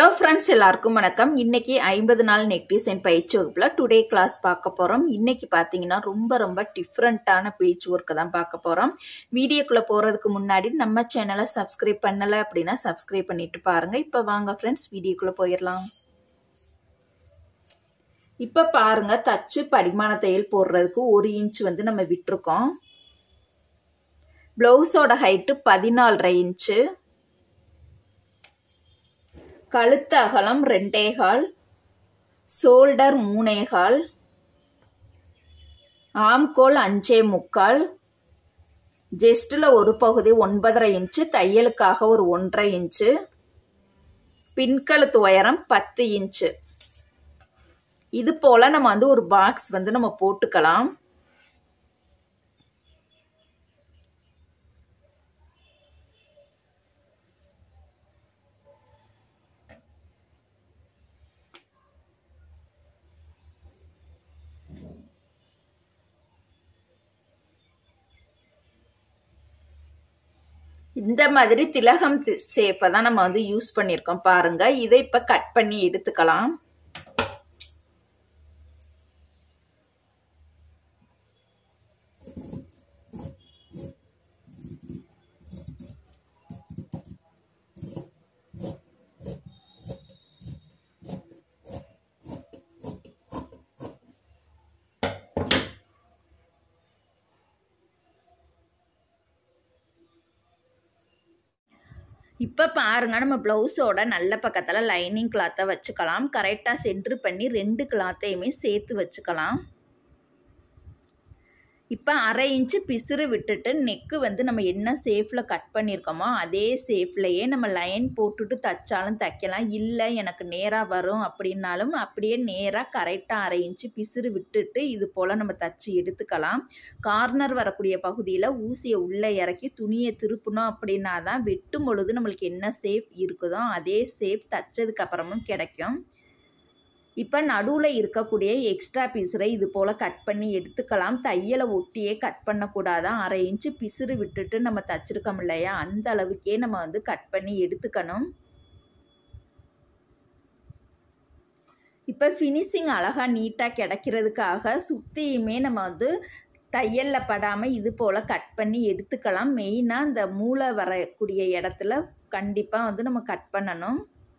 hello friends எல்லாருக்கும் வணக்கம் இன்னைக்கு ஐம்பது நாள் நெக் டிசைன் பயிற்சி வகுப்புல டுடே கிளாஸ் பார்க்க போறோம் இன்னைக்கு பார்த்தீங்கன்னா ரொம்ப ரொம்ப டிஃப்ரெண்ட்டான பேஜ் ஒர்க்கை தான் பார்க்க போறோம் வீடியோக்குள்ள போறதுக்கு முன்னாடி நம்ம சேனலை சப்ஸ்கிரைப் பண்ணல அப்படின்னா சப்ஸ்கிரைப் பண்ணிட்டு பாருங்க இப்போ வாங்க ஃப்ரெண்ட்ஸ் வீடியோக்குள்ள போயிடலாம் இப்போ பாருங்க தச்சு படிமான தையல் போடுறதுக்கு ஒரு இன்ச் வந்து நம்ம விட்டுருக்கோம் பிளவுஸோட ஹைட்டு பதினாலரை இன்ச்சு கழுத்து அகலம் ரெண்டேகால் ஷோல்டர் மூணேகால் ஆம்கோல் அஞ்சே முக்கால் ஜெஸ்டில் ஒரு பகுதி ஒன்பதரை இன்ச்சு தையலுக்காக ஒரு ஒன்றரை இன்ச்சு பின்கழுத்து உயரம் பத்து இன்ச்சு இது போல் நம்ம வந்து ஒரு பாக்ஸ் வந்து நம்ம போட்டுக்கலாம் இந்த மாதிரி திலகம் சேஃபை தான் நம்ம வந்து யூஸ் பண்ணியிருக்கோம் பாருங்க இதை இப்போ கட் பண்ணி எடுத்துக்கலாம் இப்போ பாருங்க நம்ம ப்ளவுஸோட நல்ல பக்கத்தில் லைனிங் கிளாத்தை வச்சுக்கலாம் கரெக்டாக சென்ட்ரு பண்ணி ரெண்டு கிளாத்தையுமே சேர்த்து வச்சுக்கலாம் இப்போ அரை இன்ச்சு பிசுறு விட்டுட்டு நெக்கு வந்து நம்ம என்ன சேஃபில் கட் பண்ணியிருக்கோமோ அதே சேஃப்லையே நம்ம லைன் போட்டுட்டு தைச்சாலும் தைக்கலாம் இல்லை எனக்கு நேராக வரும் அப்படின்னாலும் அப்படியே நேராக கரெக்டாக அரை இன்ச்சு பிசுறு விட்டுட்டு இது போல் நம்ம தச்சு எடுத்துக்கலாம் கார்னர் வரக்கூடிய பகுதியில் ஊசியை உள்ளே இறக்கி துணியை திருப்பணும் அப்படின்னா தான் வெட்டும் பொழுது நம்மளுக்கு என்ன சேஃப் இருக்குதோ அதே சேஃப் தைச்சதுக்கப்புறமும் கிடைக்கும் இப்போ நடுவில் இருக்கக்கூடிய எக்ஸ்ட்ரா பிசுரை இது போல் கட் பண்ணி எடுத்துக்கலாம் தையலை ஒட்டியே கட் பண்ணக்கூடாதான் அரை இன்ச்சு பிசுறு விட்டுட்டு நம்ம தச்சிருக்கோம் இல்லையா அந்த அளவுக்கே நம்ம வந்து கட் பண்ணி எடுத்துக்கணும் இப்போ ஃபினிஷிங் அழகாக நீட்டாக கிடைக்கிறதுக்காக சுற்றியுமே நம்ம வந்து தையலில் படாமல் இது போல் கட் பண்ணி எடுத்துக்கலாம் மெயினாக இந்த மூளை வரக்கூடிய இடத்துல கண்டிப்பாக வந்து நம்ம கட் பண்ணணும்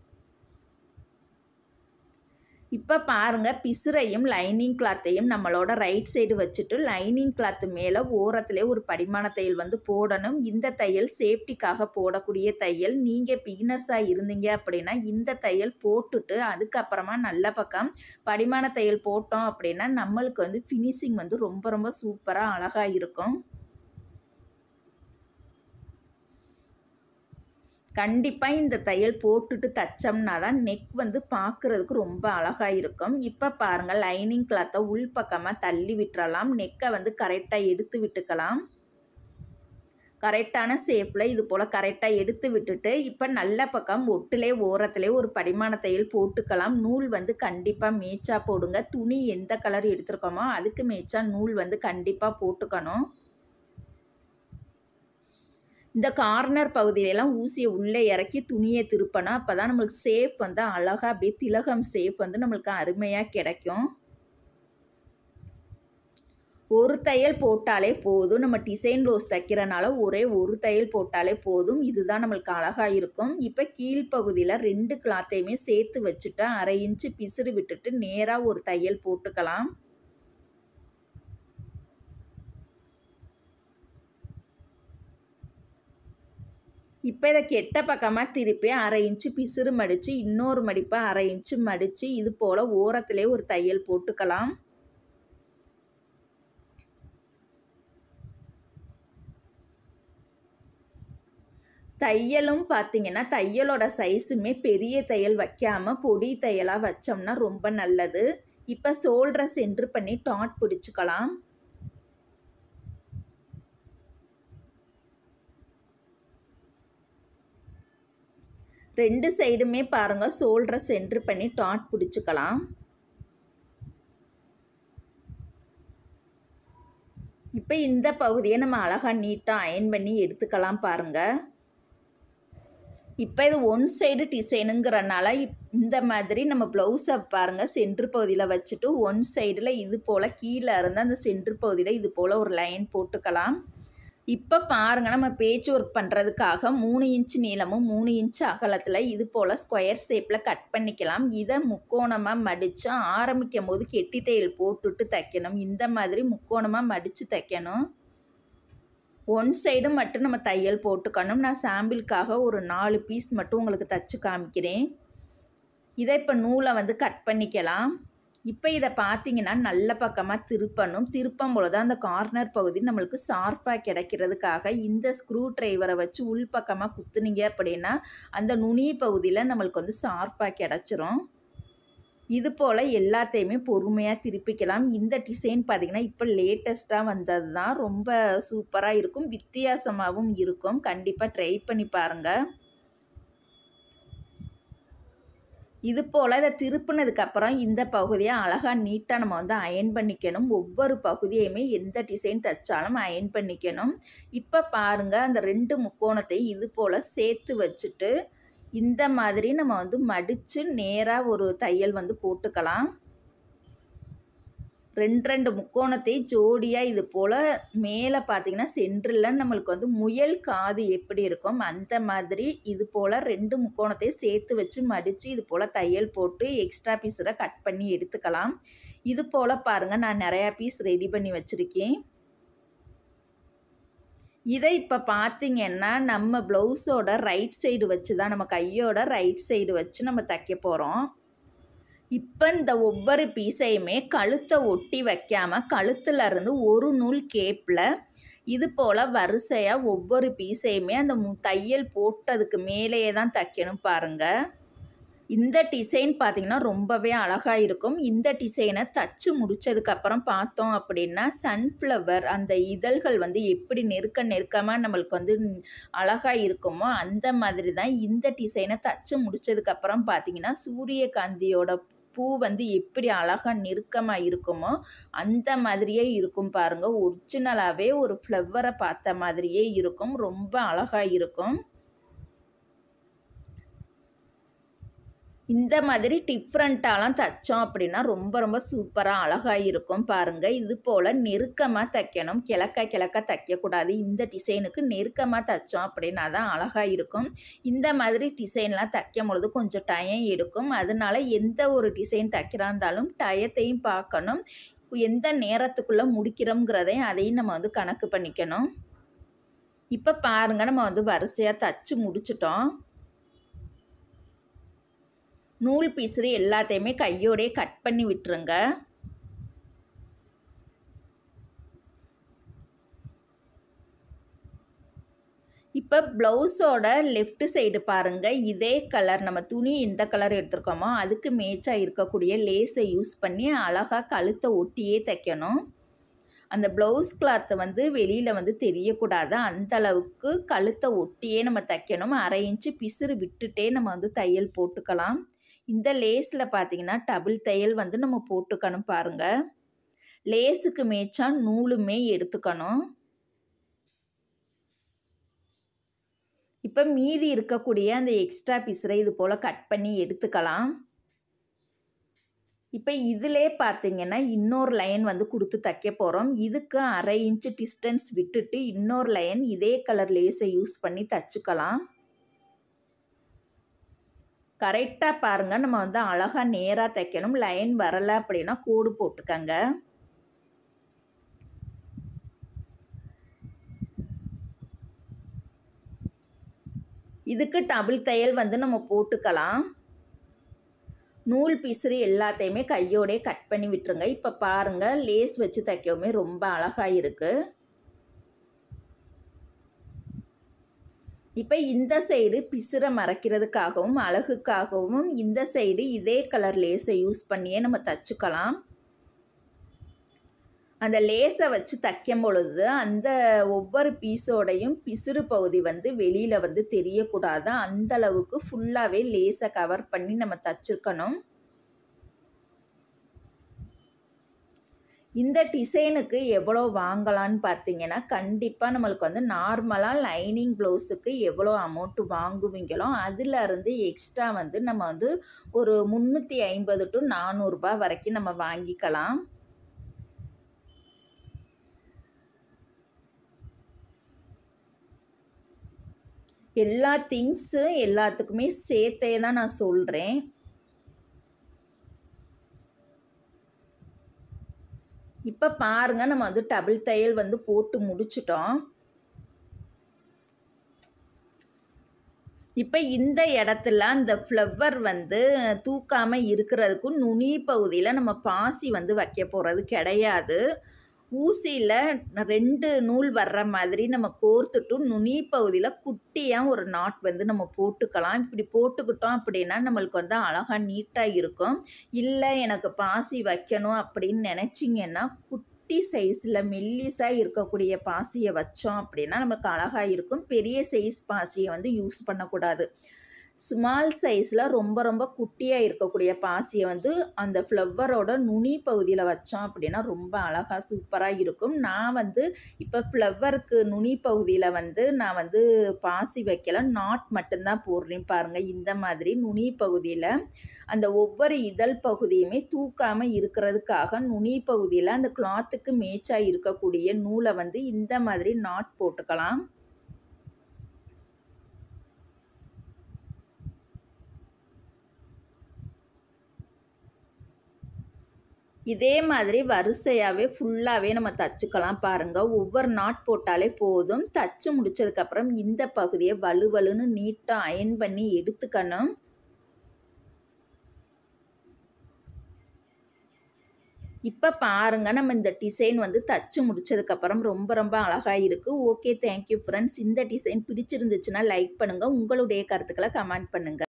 இப்போ பாருங்கள் பிசுரையும் லைனிங் கிளாத்தையும் நம்மளோட ரைட் சைடு வச்சுட்டு லைனிங் கிளாத்து மேலே ஓரத்துலேயே ஒரு படிமான தையல் வந்து போடணும் இந்த தையல் சேஃப்டிக்காக போடக்கூடிய தையல் நீங்கள் பிகினர்ஸாக இருந்தீங்க அப்படின்னா இந்த தையல் போட்டுட்டு அதுக்கப்புறமா நல்ல பக்கம் படிமான தையல் போட்டோம் அப்படின்னா நம்மளுக்கு வந்து ஃபினிஷிங் வந்து ரொம்ப ரொம்ப சூப்பராக அழகாக இருக்கும் கண்டிப்பாக இந்த தையல் போட்டுட்டு தைச்சோம்னா தான் நெக் வந்து பார்க்குறதுக்கு ரொம்ப அழகாக இருக்கும் இப்போ பாருங்கள் லைனிங் கிளாத்தை உள் பக்கமாக தள்ளி விட்டுறலாம் நெக்கை வந்து கரெக்டாக எடுத்து விட்டுக்கலாம் கரெக்டான ஷேப்பில் இது போல் கரெக்டாக எடுத்து விட்டுட்டு இப்போ நல்ல பக்கம் ஒட்டிலே ஓரத்திலே ஒரு படிமான தையல் போட்டுக்கலாம் நூல் வந்து கண்டிப்பாக மேய்ச்சா போடுங்க துணி எந்த கலர் எடுத்துருக்கோமோ அதுக்கு மேய்ச்சா நூல் வந்து கண்டிப்பாக போட்டுக்கணும் இந்த கார்னர் பகுதியிலலாம் ஊசியை உள்ளே இறக்கி துணியை திருப்பணும் அப்போ தான் நம்மளுக்கு சேஃப் வந்து அழகாக அப்படியே திலகம் சேஃப் வந்து நம்மளுக்கு அருமையாக கிடைக்கும் ஒரு தையல் போட்டாலே போதும் நம்ம டிசைன் ப்ளவுஸ் தைக்கிறனால ஒரே ஒரு தையல் போட்டாலே போதும் இதுதான் நம்மளுக்கு அழகாக இருக்கும் இப்போ கீழ்ப்பகுதியில் ரெண்டு கிளாத்தையுமே சேர்த்து வச்சுட்டு அரை இன்ச்சு பிசுறு விட்டுட்டு நேராக ஒரு தையல் போட்டுக்கலாம் இப்போ இதை கெட்ட பக்கமாக திருப்பி அரை இன்ச்சு பிசுறு மடித்து இன்னொரு மடிப்பாக அரை இன்ச்சு மடித்து இது போல் ஓரத்திலே ஒரு தையல் போட்டுக்கலாம் தையலும் பார்த்தீங்கன்னா தையலோட சைஸுமே பெரிய தையல் வைக்காமல் பொடி தையலாக வச்சோம்னா ரொம்ப நல்லது இப்போ சோல்டரை சென்ட்ரு பண்ணி டாட் பிடிச்சிக்கலாம் ரெண்டு சைடுமே பாருங்கள் சோல்டரை சென்ட்ரு பண்ணி டாட் பிடிச்சிக்கலாம் இப்போ இந்த பகுதியை நம்ம அழகாக நீட்டாக அயன் பண்ணி எடுத்துக்கலாம் பாருங்கள் இப்போ இது ஒன் சைடு டிசைனுங்கிறனால இந்த மாதிரி நம்ம ப்ளவுஸை பாருங்கள் சென்ட்ரு பகுதியில் வச்சுட்டு ஒன் சைடில் இது போல் கீழே இருந்து அந்த சென்ட்ரு பகுதியில் இது போல் ஒரு லைன் போட்டுக்கலாம் இப்போ பாருங்கள் நம்ம பேச்சு ஒர்க் பண்ணுறதுக்காக மூணு இன்ச் நீளமும் மூணு இன்ச் அகலத்தில் இது போல் ஸ்கொயர் ஷேப்பில் கட் பண்ணிக்கலாம் இதை முக்கோணமாக மடித்து ஆரம்பிக்கும் போது கெட்டி தையல் போட்டுட்டு தைக்கணும் இந்த மாதிரி முக்கோணமாக மடித்து தைக்கணும் ஒன் சைடு மட்டும் நம்ம தையல் போட்டுக்கணும் நான் சாம்பிளுக்காக ஒரு நாலு பீஸ் மட்டும் உங்களுக்கு தச்சு காமிக்கிறேன் இதை இப்போ நூலை வந்து கட் பண்ணிக்கலாம் இப்போ இதை பார்த்தீங்கன்னா நல்ல பக்கமாக திருப்பணும் திருப்பம் பொழுது அந்த கார்னர் பகுதி நம்மளுக்கு ஷார்ப்பாக கிடைக்கிறதுக்காக இந்த ஸ்க்ரூ ட்ரைவரை வச்சு உள் பக்கமாக குத்துனீங்க அப்படின்னா அந்த நுனி பகுதியில் நம்மளுக்கு வந்து ஷார்ப்பாக கிடச்சிரும் இது போல் எல்லாத்தையுமே பொறுமையாக திருப்பிக்கலாம் இந்த டிசைன் பார்த்திங்கன்னா இப்போ லேட்டஸ்ட்டாக வந்தது தான் ரொம்ப சூப்பராக இருக்கும் வித்தியாசமாகவும் இருக்கும் கண்டிப்பாக ட்ரை பண்ணி பாருங்கள் இது போல் இதை திருப்பினதுக்கப்புறம் இந்த பகுதியை அழகாக நீட்டாக நம்ம வந்து அயன் பண்ணிக்கணும் ஒவ்வொரு பகுதியுமே எந்த டிசைன் தைச்சாலும் அயன் பண்ணிக்கணும் இப்போ பாருங்கள் அந்த ரெண்டு முக்கோணத்தை இது போல் சேர்த்து வச்சுட்டு இந்த மாதிரி நம்ம வந்து மடித்து நேராக ஒரு தையல் வந்து போட்டுக்கலாம் ரெண்டு ரெண்டு முக்கோணத்தை ஜோடியாக இது போல் மேலே பார்த்தீங்கன்னா சென்டரில் நம்மளுக்கு வந்து முயல் காது எப்படி இருக்கும் அந்த மாதிரி இது போல் ரெண்டு முக்கோணத்தை சேர்த்து வச்சு மடித்து இது போல் தையல் போட்டு எக்ஸ்ட்ரா பீஸில் கட் பண்ணி எடுத்துக்கலாம் இது போல் பாருங்கள் நான் நிறையா பீஸ் ரெடி பண்ணி வச்சுருக்கேன் இதை இப்போ பார்த்தீங்கன்னா நம்ம ப்ளவுஸோட ரைட் சைடு வச்சு தான் நம்ம கையோட ரைட் சைடு வச்சு நம்ம தைக்க போகிறோம் இப்போ இந்த ஒவ்வொரு பீஸையுமே கழுத்தை ஒட்டி வைக்காமல் கழுத்தில் இருந்து ஒரு நூல் கேப்பில் இது போல் வரிசையாக ஒவ்வொரு பீஸையுமே அந்த மு தையல் போட்டதுக்கு மேலேயே தான் தைக்கணும் பாருங்கள் இந்த டிசைன் பார்த்திங்கன்னா ரொம்பவே அழகாக இருக்கும் இந்த டிசைனை தச்சு முடித்ததுக்கப்புறம் பார்த்தோம் அப்படின்னா சன்ஃப்ளவர் அந்த இதழ்கள் வந்து எப்படி நெருக்க நெருக்கமாக நம்மளுக்கு வந்து அழகாக இருக்குமோ அந்த மாதிரி தான் இந்த டிசைனை தச்சு முடித்ததுக்கப்புறம் பார்த்திங்கன்னா சூரியகாந்தியோட பூ வந்து எப்படி அழகாக நெருக்கமாக இருக்குமோ அந்த மாதிரியே இருக்கும் பாருங்கள் ஒரிஜினலாகவே ஒரு ஃப்ளவரை பார்த்த மாதிரியே இருக்கும் ரொம்ப அழகாக இருக்கும் இந்த மாதிரி டிஃப்ரெண்ட்டாலாம் தைச்சோம் அப்படின்னா ரொம்ப ரொம்ப சூப்பராக அழகாக இருக்கும் பாருங்கள் இது போல் நெருக்கமாக தைக்கணும் கிழக்க கிழக்க தைக்கக்கூடாது இந்த டிசைனுக்கு நெருக்கமாக தைச்சோம் அப்படின்னா தான் அழகாக இருக்கும் இந்த மாதிரி டிசைன்லாம் தைக்கும் பொழுது கொஞ்சம் டயம் எடுக்கும் அதனால எந்த ஒரு டிசைன் தைக்கிறா இருந்தாலும் டயத்தையும் பார்க்கணும் எந்த நேரத்துக்குள்ளே முடிக்கிறோங்கிறதையும் அதையும் நம்ம வந்து கணக்கு பண்ணிக்கணும் இப்போ பாருங்கள் நம்ம வந்து வரிசையாக தச்சு முடிச்சிட்டோம் நூல் பீஸு எல்லாத்தையுமே கையோடையே கட் பண்ணி விட்டுருங்க இப்போ ப்ளவுஸோட லெஃப்ட் சைடு பாருங்கள் இதே கலர் நம்ம துணி எந்த கலர் எடுத்திருக்கோமோ அதுக்கு மேட்சாக இருக்கக்கூடிய லேஸை யூஸ் பண்ணி அழகாக கழுத்தை ஒட்டியே தைக்கணும் அந்த ப்ளவுஸ் கிளாத்தை வந்து வெளியில் வந்து தெரியக்கூடாது அந்த அளவுக்கு கழுத்தை ஒட்டியே நம்ம தைக்கணும் அரை இன்ச்சு பிசுறு விட்டுட்டே நம்ம வந்து தையல் போட்டுக்கலாம் இந்த லேஸில் பார்த்தீங்கன்னா டபுள் தையல் வந்து நம்ம போட்டுக்கணும் பாருங்கள் லேஸுக்கு மேய்ச்சா நூலுமே எடுத்துக்கணும் இப்போ மீதி இருக்கக்கூடிய அந்த எக்ஸ்ட்ரா பீஸரை இது போல் கட் பண்ணி எடுத்துக்கலாம் இப்போ இதிலே பார்த்தீங்கன்னா இன்னொரு லைன் வந்து கொடுத்து தைக்க போகிறோம் இதுக்கு அரை இன்ச்சு டிஸ்டன்ஸ் விட்டுட்டு இன்னொரு லைன் இதே கலர் லேஸை யூஸ் பண்ணி தச்சுக்கலாம் கரெக்டாக பாருங்கள் நம்ம வந்து அழகாக நேராக தைக்கணும் லைன் வரலை அப்படின்னா கோடு போட்டுக்கங்க இதுக்கு டபுள் தையல் வந்து நம்ம போட்டுக்கலாம் நூல் பீஸு எல்லாத்தையுமே கையோடே கட் பண்ணி விட்டுருங்க இப்போ பாருங்கள் லேஸ் வச்சு தைக்கவுமே ரொம்ப அழகாக இருக்குது இப்போ இந்த சைடு பிசுரை மறைக்கிறதுக்காகவும் அழகுக்காகவும் இந்த சைடு இதே கலர் லேஸை யூஸ் பண்ணியே நம்ம தச்சுக்கலாம் அந்த லேஸை வச்சு தைக்கும் பொழுது அந்த ஒவ்வொரு பீஸோடையும் பிசுறு பகுதி வந்து வெளியில் வந்து தெரியக்கூடாது அந்த அளவுக்கு ஃபுல்லாகவே லேஸை கவர் பண்ணி நம்ம தச்சிருக்கணும் இந்த டிசைனுக்கு எவ்வளோ வாங்கலான்னு பார்த்தீங்கன்னா கண்டிப்பாக நம்மளுக்கு வந்து நார்மலாக லைனிங் ப்ளவுஸுக்கு எவ்வளோ அமௌண்ட்டு வாங்குவீங்களோ அதிலருந்து எக்ஸ்ட்ரா வந்து நம்ம வந்து ஒரு முந்நூற்றி ஐம்பது டு நானூறுரூபா வரைக்கும் நம்ம வாங்கிக்கலாம் எல்லா திங்ஸு எல்லாத்துக்குமே சேர்த்தே தான் நான் சொல்கிறேன் இப்போ பாருங்கள் நம்ம வந்து டபுள் தையல் வந்து போட்டு முடிச்சிட்டோம் இப்போ இந்த இடத்துல அந்த ஃப்ளவர் வந்து தூக்காமல் இருக்கிறதுக்கும் நுனி பகுதியில் நம்ம பாசி வந்து வைக்க போகிறது கிடையாது ஊசியில் ரெண்டு நூல் வர்ற மாதிரி நம்ம கோர்த்துட்டு நுனி பகுதியில் குட்டியாக ஒரு நாட் வந்து நம்ம போட்டுக்கலாம் இப்படி போட்டுக்கிட்டோம் அப்படின்னா நம்மளுக்கு வந்து அழகாக நீட்டாக இருக்கும் இல்லை எனக்கு பாசி வைக்கணும் அப்படின்னு நினச்சிங்கன்னா குட்டி சைஸில் மெல்லிஸாக இருக்கக்கூடிய பாசியை வச்சோம் அப்படின்னா நமக்கு அழகாக இருக்கும் பெரிய சைஸ் பாசியை வந்து யூஸ் பண்ணக்கூடாது ஸ்மால் சைஸில் ரொம்ப ரொம்ப குட்டியாக இருக்கக்கூடிய பாசியை வந்து அந்த ஃப்ளவரோட நுனி பகுதியில் வச்சோம் அப்படின்னா ரொம்ப அழகாக சூப்பராக இருக்கும் நான் வந்து இப்போ ஃப்ளவருக்கு நுனி பகுதியில் வந்து நான் வந்து பாசி வைக்கல நாட் மட்டும்தான் போடுறேன் பாருங்கள் இந்த மாதிரி நுனி பகுதியில் அந்த ஒவ்வொரு இதழ் பகுதியுமே தூக்காமல் இருக்கிறதுக்காக நுனி பகுதியில் அந்த கிளாத்துக்கு மேட்சாக இருக்கக்கூடிய நூலை வந்து இந்த மாதிரி நாட் போட்டுக்கலாம் இதே மாதிரி வரிசையாகவே ஃபுல்லாகவே நம்ம தச்சுக்கலாம் பாருங்கள் ஒவ்வொரு நாட் போட்டாலே போதும் தச்சு முடித்ததுக்கப்புறம் இந்த பகுதியை வலுவலுன்னு நீட்டாக அயன் பண்ணி எடுத்துக்கணும் இப்போ பாருங்கள் நம்ம இந்த டிசைன் வந்து தச்சு முடிச்சதுக்கப்புறம் ரொம்ப ரொம்ப அழகாக இருக்குது ஓகே தேங்க்யூ ஃப்ரெண்ட்ஸ் இந்த டிசைன் பிடிச்சிருந்துச்சுன்னா லைக் பண்ணுங்கள் உங்களுடைய கருத்துக்களை கமெண்ட் பண்ணுங்கள்